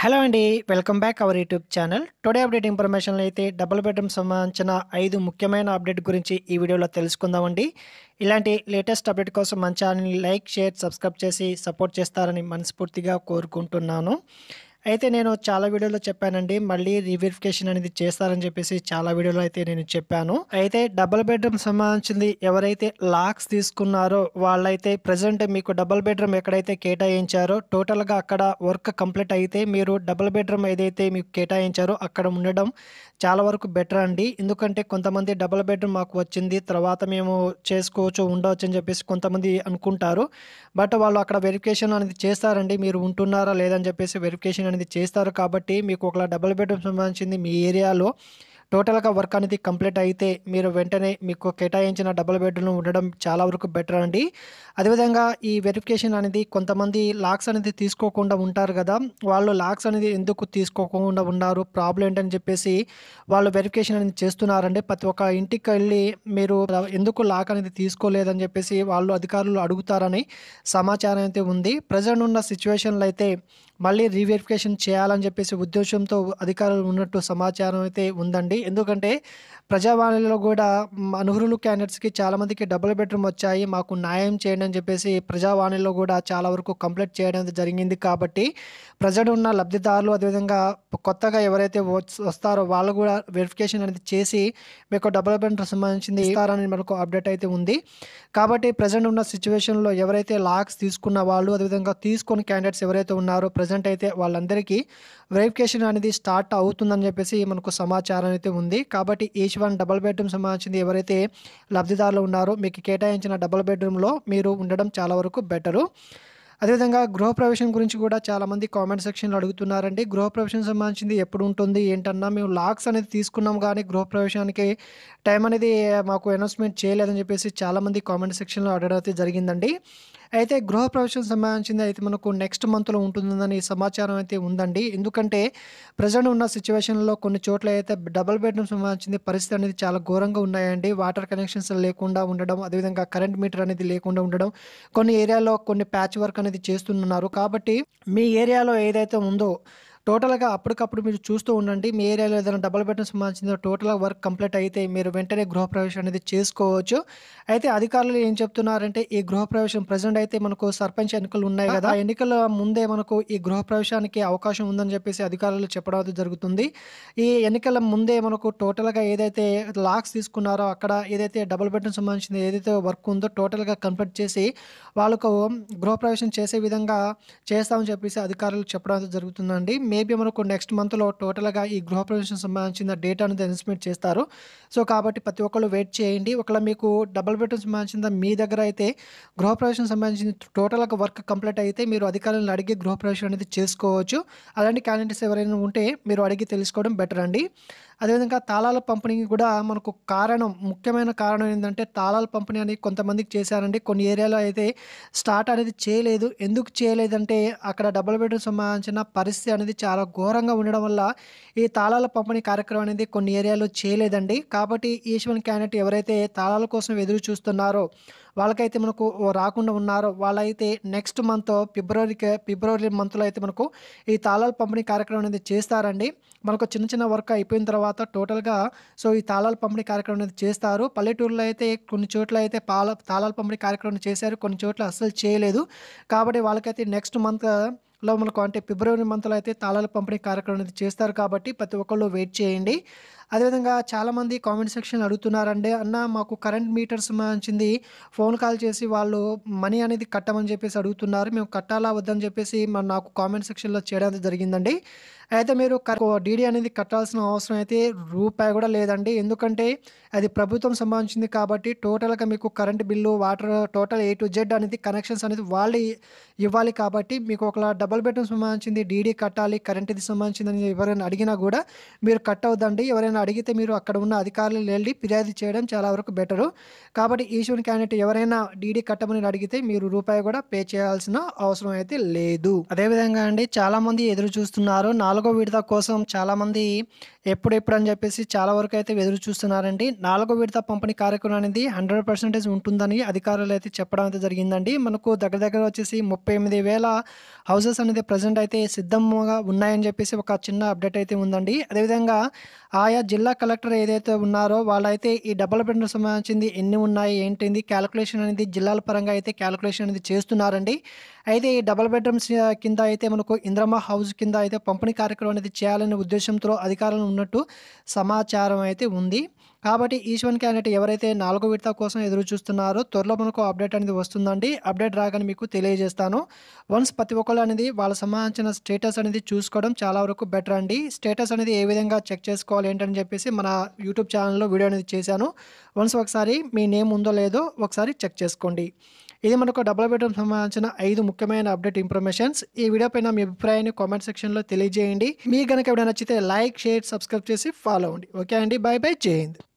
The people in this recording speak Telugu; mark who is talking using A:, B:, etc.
A: హలో అండి welcome back our YouTube channel today update ఇన్ఫర్మేషన్లో అయితే డబుల్ బెడ్రూమ్ సంబంధించిన ఐదు ముఖ్యమైన అప్డేట్ గురించి ఈ వీడియోలో తెలుసుకుందామండి ఇలాంటి లేటెస్ట్ అప్డేట్ కోసం మన ఛానల్ని లైక్ షేర్ సబ్స్క్రైబ్ చేసి సపోర్ట్ చేస్తారని మనస్ఫూర్తిగా కోరుకుంటున్నాను అయితే నేను చాలా వీడియోలో చెప్పానండి మళ్ళీ రీవెరిఫికేషన్ అనేది చేస్తారని చెప్పేసి చాలా వీడియోలో అయితే నేను చెప్పాను అయితే డబుల్ బెడ్రూమ్ సంబంధించింది ఎవరైతే లాక్స్ తీసుకున్నారో వాళ్ళైతే ప్రజెంట్ మీకు డబుల్ బెడ్రూమ్ ఎక్కడైతే కేటాయించారో టోటల్గా అక్కడ వర్క్ కంప్లీట్ అయితే మీరు డబుల్ బెడ్రూమ్ ఏదైతే మీకు కేటాయించారో అక్కడ ఉండడం చాలా వరకు బెటర్ అండి ఎందుకంటే కొంతమంది డబుల్ బెడ్రూమ్ మాకు వచ్చింది తర్వాత మేము చేసుకోవచ్చు ఉండవచ్చు అని చెప్పేసి కొంతమంది అనుకుంటారు బట్ వాళ్ళు అక్కడ వెరిఫికేషన్ అనేది చేస్తారండి మీరు ఉంటున్నారా లేదని చెప్పేసి వెరిఫికేషన్ అనేది చేస్తారు కాబట్టి మీకు ఒక డబుల్ బెడ్రూమ్ సంబంధించింది మీ ఏరియాలో టోటల్గా వర్క్ అనేది కంప్లీట్ అయితే మీరు వెంటనే మీకు కేటాయించిన డబుల్ బెడ్రూమ్ ఉండడం చాలా వరకు బెటర్ అండి అదేవిధంగా ఈ వెరిఫికేషన్ అనేది కొంతమంది లాక్స్ అనేది తీసుకోకుండా ఉంటారు కదా వాళ్ళు లాక్స్ అనేది ఎందుకు తీసుకోకుండా ఉన్నారు ప్రాబ్లం ఏంటని చెప్పేసి వాళ్ళు వెరిఫికేషన్ అనేది చేస్తున్నారండి ప్రతి ఒక్క ఇంటికి వెళ్ళి మీరు ఎందుకు లాక్ అనేది తీసుకోలేదని చెప్పేసి వాళ్ళు అధికారులు అడుగుతారని సమాచారం అయితే ఉంది ప్రజెంట్ ఉన్న సిచ్యువేషన్లో అయితే మళ్ళీ రీవెరిఫికేషన్ చేయాలని చెప్పేసి ఉద్దేశంతో అధికారులు ఉన్నట్టు సమాచారం అయితే ఉందండి ఎందుకంటే ప్రజావాణిలో కూడా మ్, అనర్హులు క్యాండిడేట్స్కి చాలామందికి డబుల్ బెడ్రూమ్ వచ్చాయి మాకు న్యాయం చేయండి అని చెప్పేసి ప్రజావాణిలో కూడా చాలా వరకు కంప్లైంట్ చేయడం అయితే జరిగింది కాబట్టి ప్రజలు ఉన్న లబ్ధిదారులు అదేవిధంగా కొత్తగా ఎవరైతే వచ్- వస్తారో వాళ్ళు కూడా వెరిఫికేషన్ అనేది చేసి మీకు డబుల్ బెడ్రూమ్ సంబంధించింది ఇస్తారని మనకు అప్డేట్ అయితే ఉంది కాబట్టి ప్రజెంట్ ఉన్న సిచ్యువేషన్లో ఎవరైతే లాక్స్ తీసుకున్న వాళ్ళు అదేవిధంగా తీసుకొని క్యాండిడేట్స్ ఎవరైతే ఉన్నారో ప్రజెంట్ అయితే వాళ్ళందరికీ వెరిఫికేషన్ అనేది స్టార్ట్ అవుతుందని చెప్పేసి మనకు సమాచారం అయితే ఉంది కాబట్టి ఈచ్ వన్ డబుల్ బెడ్రూమ్ సంబంధించింది ఎవరైతే లబ్ధిదారులు ఉన్నారో మీకు కేటాయించిన డబుల్ బెడ్రూమ్లో మీరు ఉండడం చాలా వరకు బెటరు అదేవిధంగా గృహప్రవేశం గురించి కూడా చాలామంది కామెంట్ సెక్షన్లో అడుగుతున్నారండి గృహప్రవేశం సంబంధించింది ఎప్పుడు ఉంటుంది ఏంటన్నా మేము లాక్స్ అనేది తీసుకున్నాం కానీ గృహప్రవేశానికి టైం అనేది మాకు అనౌన్స్మెంట్ చేయలేదని చెప్పేసి చాలామంది కామెంట్ సెక్షన్లో అడగడం అయితే జరిగిందండి అయితే గృహప్రవేశం సంబంధించింది అయితే మనకు నెక్స్ట్ మంత్లో ఉంటుందని సమాచారం అయితే ఉందండి ఎందుకంటే ప్రజెంట్ ఉన్న సిచ్యువేషన్లో కొన్ని చోట్ల అయితే డబుల్ బెడ్రూమ్ సంబంధించింది పరిస్థితి అనేది చాలా ఘోరంగా ఉన్నాయండి వాటర్ కనెక్షన్స్ లేకుండా ఉండడం అదేవిధంగా కరెంట్ మీటర్ అనేది లేకుండా ఉండడం కొన్ని ఏరియాలో కొన్ని ప్యాచ్ వర్క్ అనేది చేస్తున్నారు కాబట్టి మీ ఏరియాలో ఏదైతే ఉందో టోటల్గా అప్పటికప్పుడు మీరు చూస్తూ ఉండండి మీ ఏరియాలో ఏదైనా డబుల్ బెడ్రూమ్ సంబంధించిన టోటల్గా వర్క్ కంప్లీట్ అయితే మీరు వెంటనే గృహప్రవేశం అనేది చేసుకోవచ్చు అయితే అధికారులు ఏం చెప్తున్నారంటే ఈ గృహప్రవేశం ప్రజెంట్ అయితే మనకు సర్పంచ్ ఎన్నికలు ఉన్నాయి కదా ఆ ఎన్నికల ముందే మనకు ఈ గృహప్రవేశానికి అవకాశం ఉందని చెప్పేసి అధికారులు చెప్పడం అయితే జరుగుతుంది ఈ ఎన్నికల ముందే మనకు టోటల్గా ఏదైతే లాక్స్ తీసుకున్నారో అక్కడ ఏదైతే డబుల్ బెడ్రూమ్ సంబంధించిన ఏదైతే వర్క్ ఉందో టోటల్గా కంప్లీట్ చేసి వాళ్ళకు గృహప్రవేశం చేసే విధంగా చేస్తామని చెప్పేసి అధికారులు చెప్పడం అయితే జరుగుతుందండి మేబీ మనకు నెక్స్ట్ మంత్లో టోటల్గా ఈ గృహప్రవేశం సంబంధించిన డేటా అనేది అనౌన్స్మెంట్ చేస్తారు సో కాబట్టి ప్రతి ఒక్కళ్ళు వెయిట్ చేయండి ఒకవేళ మీకు డబుల్ బెడ్రూమ్ సంబంధించిన మీ దగ్గర అయితే గృహప్రవేశం సంబంధించిన టోటల్గా వర్క్ కంప్లీట్ అయితే మీరు అధికారులను అడిగి గృహప్రవేశం అనేది చేసుకోవచ్చు అలాంటి క్యాండిడేట్స్ ఎవరైనా ఉంటే మీరు అడిగి తెలుసుకోవడం బెటర్ అండి అదేవిధంగా తాళాల పంపిణీ కూడా మనకు కారణం ముఖ్యమైన కారణం ఏంటంటే తాళాల పంపిణీ అనేది కొంతమందికి చేశారండి కొన్ని ఏరియాలో అయితే స్టార్ట్ అనేది చేయలేదు ఎందుకు చేయలేదంటే అక్కడ డబుల్ బెడ్రూమ్ సంబంధించిన పరిస్థితి అనేది చాలా ఘోరంగా ఉండడం వల్ల ఈ తాళాల పంపిణీ కార్యక్రమం అనేది కొన్ని ఏరియాలో చేయలేదండి కాబట్టి ఈశ్వన్ క్యాండిడేట్ ఎవరైతే తాళాల కోసం ఎదురు చూస్తున్నారో వాళ్ళకైతే మనకు రాకుండా ఉన్నారో వాళ్ళైతే నెక్స్ట్ మంత్ ఫిబ్రవరికి ఫిబ్రవరి మంత్లో అయితే మనకు ఈ తాళాల పంపిణీ కార్యక్రమం అనేది చేస్తారండి మనకు చిన్న చిన్న వర్క్ అయిపోయిన తర్వాత టోటల్గా సో ఈ తాళాల పంపిణీ కార్యక్రమం అనేది చేస్తారు పల్లెటూరులో అయితే కొన్ని చోట్ల అయితే పాల తాళాల పంపిణీ కార్యక్రమం చేశారు కొన్ని చోట్ల అస్సలు చేయలేదు కాబట్టి వాళ్ళకైతే నెక్స్ట్ మంత్ లో మనకు అంటే ఫిబ్రవరి మంత్లో అయితే తాళాల పంపిణీ కార్యక్రమం అనేది చేస్తారు కాబట్టి ప్రతి ఒక్కళ్ళు వెయిట్ చేయండి అదేవిధంగా చాలామంది కామెంట్ సెక్షన్ అడుగుతున్నారండి అన్న మాకు కరెంట్ మీటర్ సంబంధించింది ఫోన్ కాల్ చేసి వాళ్ళు మనీ అనేది కట్టమని చెప్పేసి అడుగుతున్నారు మేము కట్టాలా వద్దని చెప్పేసి మన నాకు కామెంట్ సెక్షన్లో చేయడం అయితే జరిగిందండి అయితే మీరు డీడీ అనేది కట్టాల్సిన అవసరం అయితే రూపాయి కూడా లేదండి ఎందుకంటే అది ప్రభుత్వం సంబంధించింది కాబట్టి టోటల్గా మీకు current bill water total A to Z అనేది కనెక్షన్స్ అనేది వాళ్ళు ఇవ్వాలి కాబట్టి మీకు ఒక డబుల్ బెడ్రూమ్ సంబంధించింది డీడీ కట్టాలి కరెంట్ ఇది సంబంధించింది అని ఎవరైనా అడిగినా కూడా మీరు కట్ అవద్దండి ఎవరైనా అడిగితే మీరు అక్కడ ఉన్న అధికారులు వెళ్ళి ఫిర్యాదు చేయడం చాలా వరకు బెటరు కాబట్టి ఈశ్వర్ క్యాండిడేట్ ఎవరైనా డీడీ కట్టమని అడిగితే మీరు రూపాయి కూడా పే చేయాల్సిన అవసరం అయితే లేదు అదేవిధంగా అండి చాలా మంది ఎదురు చూస్తున్నారు నాలుగో విడత కోసం చాలా మంది ఎప్పుడెప్పుడు అని చెప్పేసి చాలా వరకు అయితే ఎదురు చూస్తున్నారండి నాలుగో విడత పంపిణీ కార్యక్రమం అనేది హండ్రెడ్ పర్సెంటేజ్ ఉంటుందని అధికారులు అయితే చెప్పడం అయితే జరిగిందండి మనకు దగ్గర దగ్గర వచ్చేసి ముప్పై ఎనిమిది వేల హౌసెస్ అనేది ప్రజెంట్ అయితే సిద్ధంగా ఉన్నాయని చెప్పేసి ఒక చిన్న అప్డేట్ అయితే ఉందండి అదేవిధంగా ఆయా జిల్లా కలెక్టర్ ఏదైతే ఉన్నారో వాళ్ళైతే ఈ డబుల్ బెడ్రూమ్ సంబంధించింది ఎన్ని ఉన్నాయి ఏంటింది క్యాలిక్యులేషన్ అనేది జిల్లాల పరంగా అయితే క్యాలిక్యులేషన్ అనేది చేస్తున్నారండి అయితే ఈ డబుల్ బెడ్రూమ్స్ కింద అయితే మనకు ఇంద్రమ్మ హౌస్ కింద అయితే పంపిణీ కార్యక్రమం అనేది చేయాలనే ఉద్దేశంతో అధికారులు ఉన్నట్టు సమాచారం అయితే ఉంది కాబట్టి ఈశ్వన్ క్యాండిడేట్ ఎవరైతే నాలుగో విడత కోసం ఎదురు చూస్తున్నారో త్వరలో మనకు అప్డేట్ అనేది వస్తుందండి అప్డేట్ రాగానే మీకు తెలియజేస్తాను వన్స్ ప్రతి ఒక్కరు అనేది వాళ్ళ సంబంధించిన స్టేటస్ అనేది చూసుకోవడం చాలా వరకు బెటర్ అండి స్టేటస్ అనేది ఏ విధంగా చెక్ చేసుకోవాలి ఏంటని చెప్పేసి మన యూట్యూబ్ ఛానల్లో వీడియో అనేది చేశాను వన్స్ ఒకసారి మీ నేమ్ ఉందో లేదో ఒకసారి చెక్ చేసుకోండి ఇది మనకు డబుల్ బెడ్రూమ్ సంబంధించిన ఐదు ముఖ్యమైన అప్డేట్ ఇన్ఫర్మేషన్స్ ఈ వీడియో పైన మీ అభిప్రాయాన్ని కామెంట్ సెక్షన్లో తెలియజేయండి మీకు కనుక ఎవరైనా నచ్చితే లైక్ షేర్ సబ్స్క్రైబ్ చేసి ఫాలో అవ్వండి ఓకే అండి బాయ్ బై జై హింద్